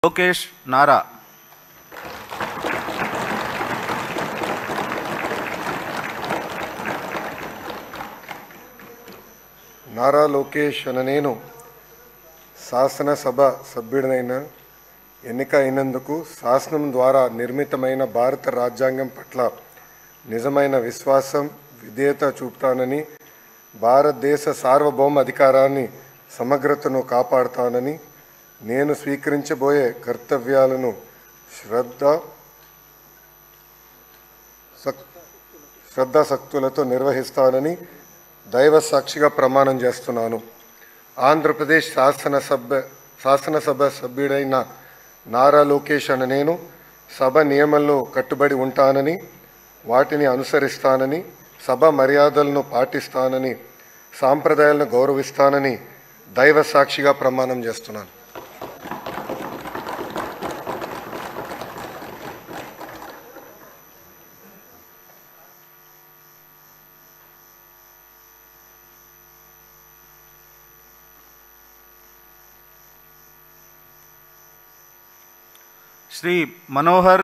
లోకేష్ నారా నారా లోకేష్ అన నేను శాసనసభ సభ్యుడినైన ఎన్నిక అయినందుకు శాసనం ద్వారా నిర్మితమైన భారత రాజ్యాంగం పట్ల నిజమైన విశ్వాసం విధేయత చూపుతానని భారతదేశ సార్వభౌమ అధికారాన్ని సమగ్రతను కాపాడుతానని నేను స్వీకరించబోయే కర్తవ్యాలను శ్రద్ధ సక్ శ్రద్ధాసక్తులతో నిర్వహిస్తానని దైవ సాక్షిగా ప్రమాణం చేస్తున్నాను ఆంధ్రప్రదేశ్ శాసనసభ శాసనసభ సభ్యుడైన నారా లోకేష్ అనే నేను సభ నియమంలో కట్టుబడి ఉంటానని వాటిని అనుసరిస్తానని సభ మర్యాదలను పాటిస్తానని సాంప్రదాయాలను గౌరవిస్తానని దైవ సాక్షిగా ప్రమాణం చేస్తున్నాను శ్రీ మనోహర్